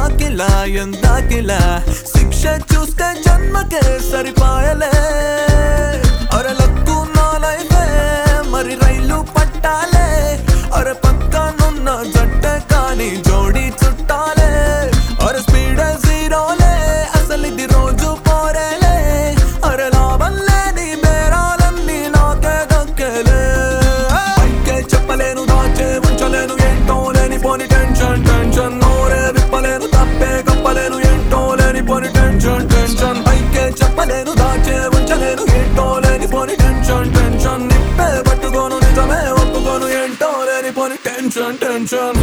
ఎందాకిలా ఎందాకిలా శిక్ష చూస్తే జన్మకే సరిపాయలే అరే లక్కు నా లైఫే మరి రైలు పట్టాలే అరే పక్కనున్న జట్ట కానీ జోడి చుట్టాలే అరే స్పీడ్ జీరోలే అసలు ఇది రోజు పోరేలే అరే లాభం లేని బేరాలన్నీ నాకే దక్కేలే పైకే చెప్పలేను దాచే ఉంచలేను ఏంటో లేని పోని టెన్షన్ టెన్షన్ నోరే విప్పలేను తప్పే కప్పలేను ఏంటో లేని పోని టెన్షన్ టెన్షన్ పైకే చెప్పలేను దాచే ఉంచలేను ఏంటో లేని పోని టెన్షన్ టెన్షన్ నిప్పే పట్టుకోను నిజమే ఒప్పుకోను ఏంటో లేని పోని టెన్షన్ టెన్షన్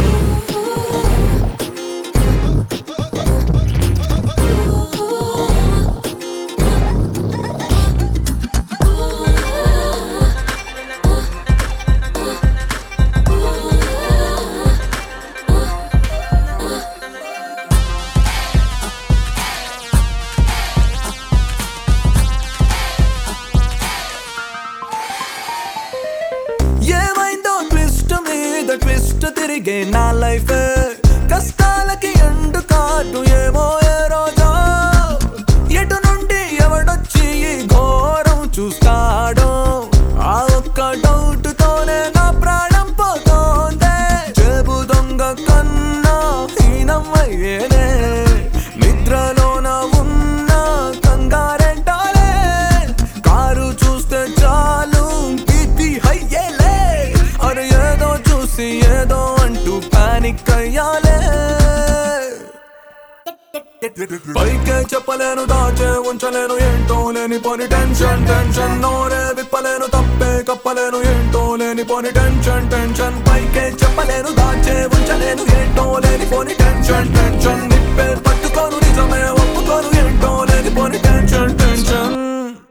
ఏమైందో ట్విస్ట్ మీద ట్విస్ట్ తిరిగే నా లైఫ్ కష్టాలకి ఎండు కాటు ఏమో ఏ రోజో ఎటు నుండి ఎవడొచ్చి ఈ ఘోరం చూస్తాడో ఆ ఒక్క డౌట్ తోనే నా ప్రాణం పోతోందే జేబు దొంగ కన్నా హీనమయ్యేనే నిద్రలోన ఉన్న కంగారెంటాలే కారు చూస్తే చాలు ఇది హయ్యేలే అరే ఏదో చూసి ఏదో అంటూ పానిక్ అయ్యాలే పైకే చెప్పలేను దాచే ఉంచలేను ఏంటో లేని పోని టెన్షన్ టెన్షన్ నోరే విప్పలేను తప్పే కప్పలేను ఏంటో లేని పోని టెన్షన్ టెన్షన్ పైకే చెప్పలేను దాచే ఉంచలేను ఏంటో లేని పోని టెన్షన్ టెన్షన్ నిప్పే